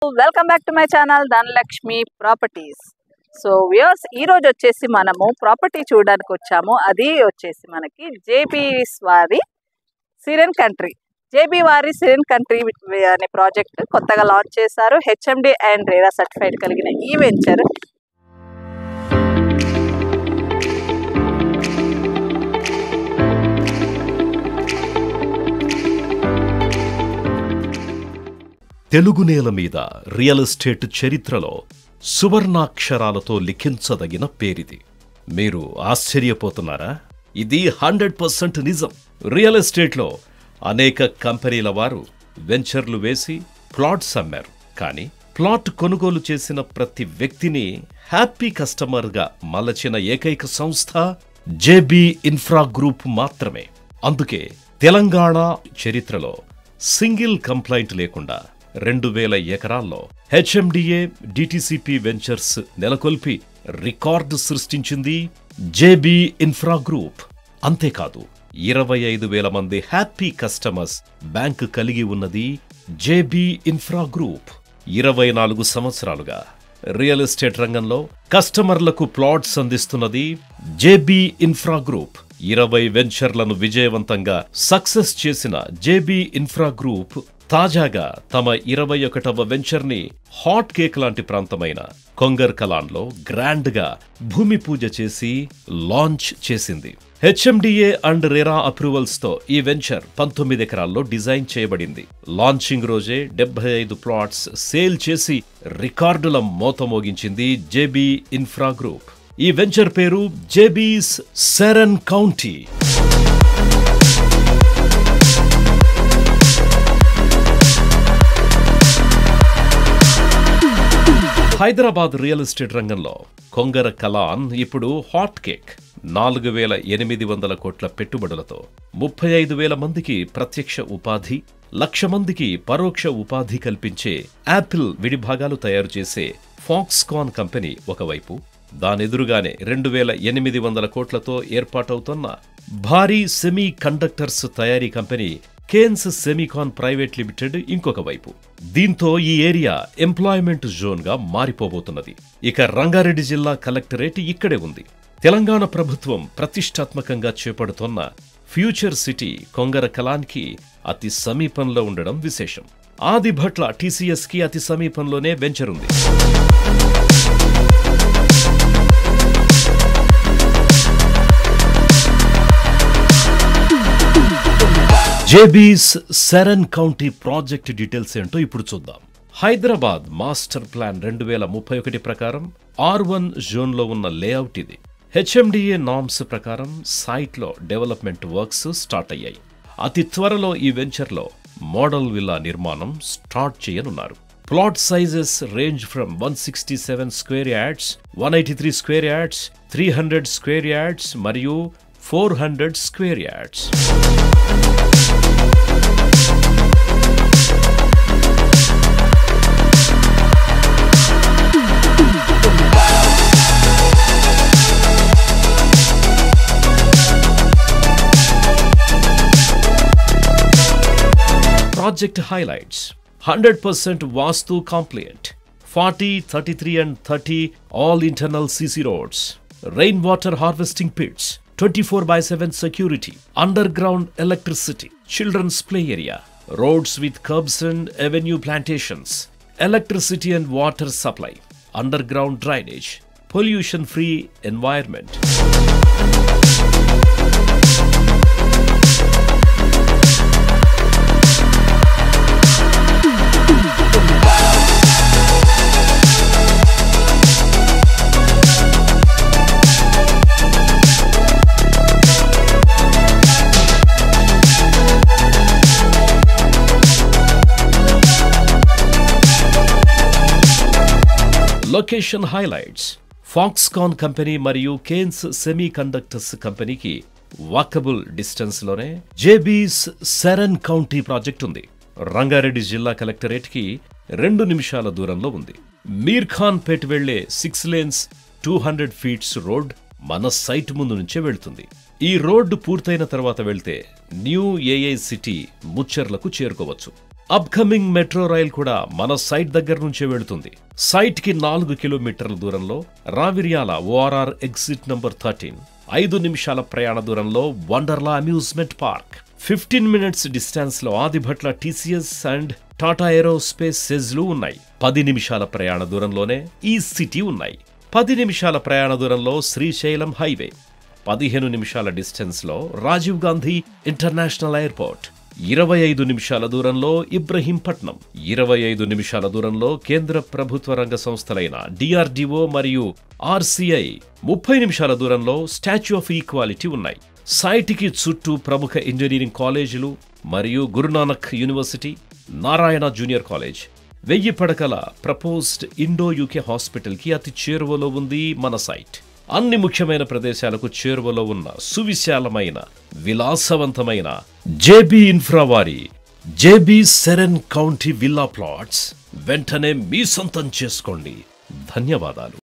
Welcome back to my channel Dhanalakshmi properties so viewers ఈ రోజు వచ్చేసి మనము ప్రాపర్టీ చూడడానికి వచ్చాము అది వచ్చేసి మనకి జేబీస్ వారి సిరియన్ కంట్రీ జేబీ వారి సిరియన్ కంట్రీ అనే ప్రాజెక్ట్ కొత్తగా లాంచ్ చేశారు హెచ్ఎండి అండ్ రేరా సర్టిఫైడ్ కలిగిన ఈ వెంచర్ తెలుగు నేల మీద రియల్ ఎస్టేట్ చరిత్రలో సువర్ణాక్షరాలతో లిఖించదగిన పేరిది మీరు ఆశ్చర్యపోతున్నారా ఇది హండ్రెడ్ పర్సెంట్ నిజం రియల్ ఎస్టేట్లో అనేక కంపెనీల వారు వెంచర్లు వేసి ప్లాట్స్ అమ్మారు కానీ ప్లాట్ కొనుగోలు చేసిన ప్రతి వ్యక్తిని హ్యాపీ కస్టమర్గా మలచిన ఏకైక సంస్థ జేబీ ఇన్ఫ్రా గ్రూప్ మాత్రమే అందుకే తెలంగాణ చరిత్రలో సింగిల్ కంప్లైంట్ లేకుండా రెండు వేల ఎకరాల్లో హెచ్ఎండిఏ డిటిసిపి వెంచర్స్ నెలకొల్పి రికార్డు సృష్టించింది జేబీ ఇన్ఫ్రా గ్రూప్ అంతేకాదు ఇరవై ఐదు వేల మంది హ్యాపీ కస్టమర్స్ బ్యాంక్ కలిగి ఉన్నది జేబీ ఇన్ఫ్రా గ్రూప్ ఇరవై నాలుగు సంవత్సరాలుగా రియల్ ఎస్టేట్ రంగంలో కస్టమర్లకు ప్లాట్స్ అందిస్తున్నది జేబీ ఇన్ఫ్రా గ్రూప్ ఇరవై వెంచర్లను విజయవంతంగా సక్సెస్ చేసిన జేబీ ఇన్ఫ్రా గ్రూప్ తాజాగా తమ ఇరవై ఒకటవ వెంచర్ని హాట్ కేక్ లాంటి ప్రాంతమైన కొంగర్ కలాన్లో గ్రాండ్ గా భూమి పూజ చేసి లాంచ్ చేసింది హెచ్ఎండిఏ అండ్ రెరా అప్రూవల్స్ తో ఈ వెంచర్ పంతొమ్మిది ఎకరాల్లో డిజైన్ చేయబడింది లాంచింగ్ రోజే డెబ్బై ఐదు ప్లాట్స్ సేల్ చేసి రికార్డుల మోత మోగించింది జేబీ ఇన్ఫ్రా గ్రూప్ ఈ వెంచర్ పేరు JB's Serene County Hyderabad real estate రంగంలో కొంగర కలాన్ ఇప్పుడు హాట్ కేక్ నాలుగు వేల ఎనిమిది వందల కోట్ల పెట్టుబడులతో ముప్పై ఐదు వేల మందికి ప్రత్యక్ష ఉపాధి లక్ష మందికి పరోక్ష ఉపాధి కల్పించే యాపిల్ విడిభాగాలు తయారు చేసే ఫాక్స్కాన్ కంపెనీ ఒకవైపు దానెదురుగానే రెండు వేల ఎనిమిది వందల కోట్లతో ఏర్పాటవుతున్న భారీ సెమీ కండక్టర్స్ తయారీ company Kaynes Semicon private limited ఇంకొక వైపు దీంతో ఈ ఏరియా ఎంప్లాయ్మెంట్ జోన్ గా మారిపోబోతున్నది ఇక రంగారెడ్డి జిల్లా కలెక్టరేట్ ఇక్కడే ఉంది తెలంగాణ ప్రభుత్వం ప్రతిష్టాత్మకంగా చేపడుతోన్న ఫ్యూచర్ సిటీ కొంగర కలాన్కి అతి సమీపంలో ఉండడం విశేషం ఆదిభట్ల టీసీఎస్ కి అతి సమీపంలోనే వెంచర్ ఉంది JB's Serene County project details ఏంటో ఇప్పుడు చూద్దాం హైదరాబాద్ మాస్టర్ ప్లాన్ రెండు వేల ముప్పై ఒకటి ప్రకారం ఆర్ వన్ జోన్లో ఉన్న లేఅవుట్ ఇది హెచ్ఎండిఏ నామ్స్ ప్రకారం సైట్లో డెవలప్మెంట్ వర్క్స్ స్టార్ట్ అయ్యాయి అతి త్వరలో ఈ వెంచర్లో మోడల్ విల్లా నిర్మాణం స్టార్ట్ చేయనున్నారు plot sizes range from one sixty seven square yards one eighty three square yards three hundred square yards మరియు four hundred square yards Project highlights 100% Vastu compliant, 40, 33, and 30 all internal CC roads, rainwater harvesting pits, 24 by 7 security, underground electricity, children's play area, roads with curbs and avenue plantations, electricity and water supply, underground drainage, pollution free environment. Location highlights Foxconn company మరియు Kaynes semiconductors కంపెనీకి walkable distance లోనే JB's Serene County project ఉంది రంగారెడ్డి జిల్లా collectorate కి రెండు నిమిషాల దూరంలో ఉంది మీర్ ఖాన్ పేట్ వెళ్లే six lanes two hundred feets road మన సైట్ ముందు నుంచే వెళ్తుంది ఈ రోడ్డు పూర్తయిన తర్వాత వెళ్తే న్యూ ఏఐ సిటీ ముచ్చర్లకు చేరుకోవచ్చు అప్కమింగ్ మెట్రో రైల్ కూడా మన సైట్ దగ్గర నుంచే వెళుతుంది సైట్ కి నాలుగు కిలోమీటర్ల దూరంలో Raviryala ORR exit number thirteen ఐదు నిమిషాల ప్రయాణ దూరంలో Wonderla amusement park fifteen minutes distance లో Adibatla TCS and Tata aerospace సెజ్లు ఉన్నాయి పది నిమిషాల ప్రయాణ దూరంలోనే ఈ సిటీ ఉన్నాయి పది నిమిషాల ప్రయాణ దూరంలో శ్రీశైలం హైవే పదిహేను నిమిషాల డిస్టెన్స్ లో రాజీవ్ గాంధీ ఇంటర్నేషనల్ ఎయిర్పోర్ట్ ఇరవై ఐదు నిమిషాల దూరంలో ఇబ్రహీంపట్నం ఇరవై ఐదు నిమిషాల దూరంలో కేంద్ర ప్రభుత్వ రంగ సంస్థలైన డిఆర్డిఓ మరియు ఆర్సీఐ ముప్పై నిమిషాల దూరంలో స్టాచ్యూ ఆఫ్ ఈక్వాలిటీ ఉన్నాయి సైట్కి చుట్టూ ప్రముఖ ఇంజనీరింగ్ కాలేజీలు మరియు Guru Nanak university Narayana junior college వెయ్యి పడకల ప్రపోజ్డ్ ఇండో యూకే హాస్పిటల్కి అతి చేరువలో ఉంది మన సైట్ అన్ని ముఖ్యమైన ప్రదేశాలకు చేరువలో ఉన్న సువిశాలమైన విలాసవంతమైన జేబీ ఇన్ఫ్రా వారి JB Serene County villa plots వెంటనే మీ సొంతం చేసుకోండి ధన్యవాదాలు